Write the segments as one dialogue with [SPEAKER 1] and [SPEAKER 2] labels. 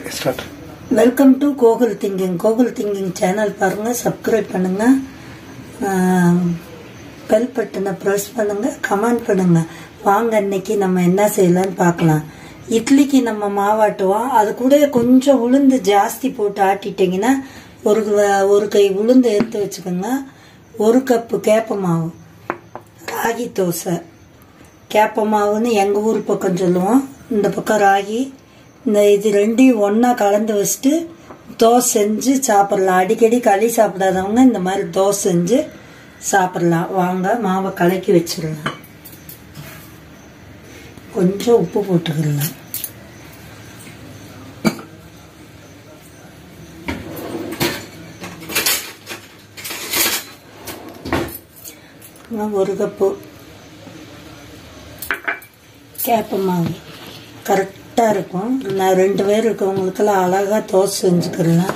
[SPEAKER 1] okay start
[SPEAKER 2] welcome to Gokul thinking Gokul thinking channel பாருங்க subscribe பண்ணுங்க bell பட்டனை ப்ரெஸ் பண்ணுங்க கமெண்ட் பண்ணுங்க வாங்க இன்னைக்கு நம்ம என்ன செய்யலாம்னு பார்க்கலாம் இட்லிக்கு நம்ம மாவாட்டுவோம் அது கூட கொஞ்சம் உளுந்து ஜாஸ்தி போட்டு ஆட்டிட்டிங்கன்னா ஒரு க- ஒரு கை உளுந்து எடுத்து வச்சுக்கோங்க ஒரு கப்பு கேப்ப மாவு ராகி தோசை கேப்ப மாவுன்னு எங்கள் ஊர் பக்கம் சொல்லுவோம் இந்த பக்கம் ராகி இந்த இது ரெண்டையும் ஒன்றா கலந்து வச்சுட்டு தோசை செஞ்சு சாப்பிட்லாம் அடிக்கடி களி சாப்பிடாதவங்க இந்த மாதிரி தோசை செஞ்சு சாப்பிட்லாம் வாங்க மாவை கலக்கி வச்சிடலாம் கொஞ்சம் உப்பு போட்டுக்கலாம் ஒரு கப்பு கேப்ப மாவு கரெக்டாக இருக்கும் நான் ரெண்டு பேர் இருக்கவங்களுக்கெல்லாம் அழகாக தோசை செஞ்சுக்கலாம்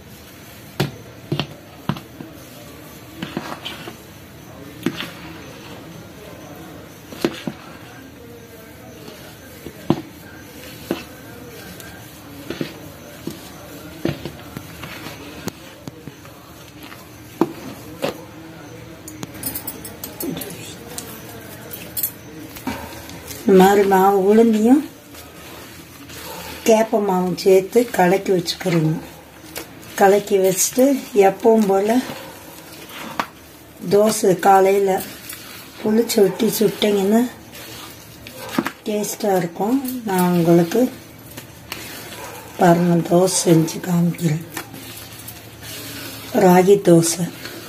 [SPEAKER 2] இந்த மாதிரி மாவு உளுந்தியும் கேப்ப மாவும் சேர்த்து கலக்கி வச்சுக்கிறோங்க கலக்கி வச்சுட்டு எப்பவும் போல் தோசை காலையில் புளிச்சு வெட்டி சுட்டிங்கன்னா டேஸ்ட்டாக இருக்கும் நான் உங்களுக்கு பாருங்கள் தோசை செஞ்சு காமிக்கிறேன் ராகி தோசை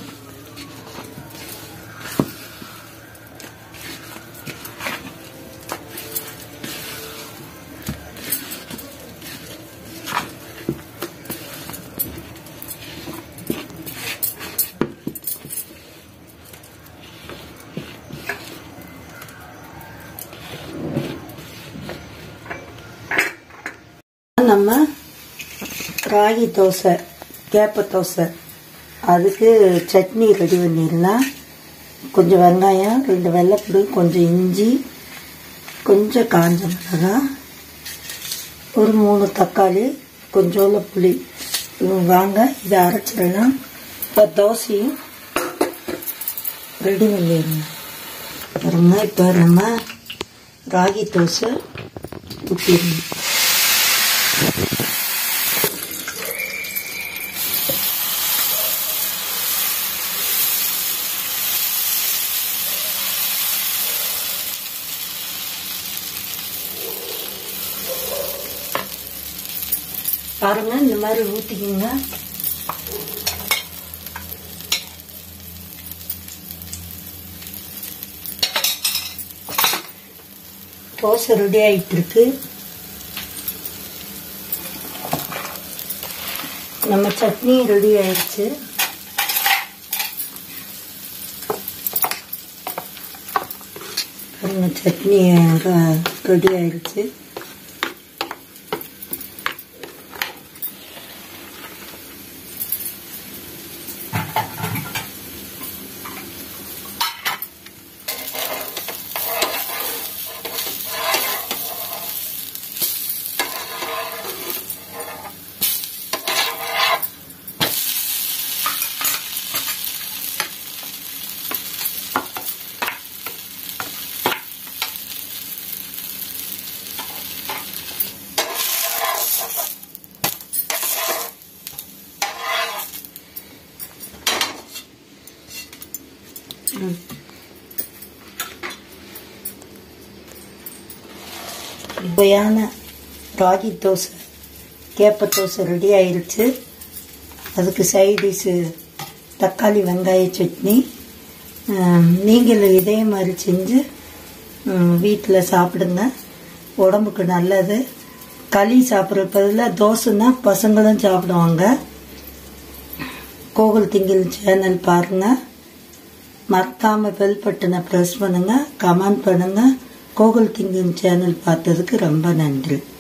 [SPEAKER 2] நம்ம ராகி தோசை கேப்ப தோசை அதுக்கு சட்னி ரெடி பண்ணிடலாம் கொஞ்சம் வெங்காயம் ரெண்டு வெள்ளைப்பூடு கொஞ்சம் இஞ்சி கொஞ்சம் காஞ்ச மிளகாய் ஒரு மூணு தக்காளி கொஞ்சோண்டு புளி இவங்க வாங்க இதை அரைச்சிடலாம் இப்போ தோசையும் ரெடி பண்ணிடலாம் பாருங்க இப்போ நம்ம ராகி தோசை ஊற்றிடணும் பாருங்க இந்த மாதிரி ஊற்றிக்கிங்க தோசை ரெடி ஆயிட்டு இருக்கு நம்ம சட்னி ரெடி ஆயிடுச்சு பாருங்க சட்னி ரெடி ஆயிடுச்சு சுவையான ராகி தோசை கேப்ப தோசை ரெடி ஆயிருச்சு அதுக்கு சைடிஷு தக்காளி வெங்காய சட்னி ஆம், நீங்களும் இதே மாதிரி செஞ்சு வீட்டில் சாப்பிடுங்க உடம்புக்கு நல்லது களி சாப்பிட்ற பதிலாக தோசைன்னா பசங்களும் சாப்பிடுவாங்க கோகுல் திங்கில் சேனல் பாருங்கள் மறக்காம பெல் பட்டனை ப்ரெஸ் பண்ணுங்க கமெண்ட் பண்ணுங்க கோகுல் திங்கிங் சேனல் பார்த்ததுக்கு ரொம்ப நன்றி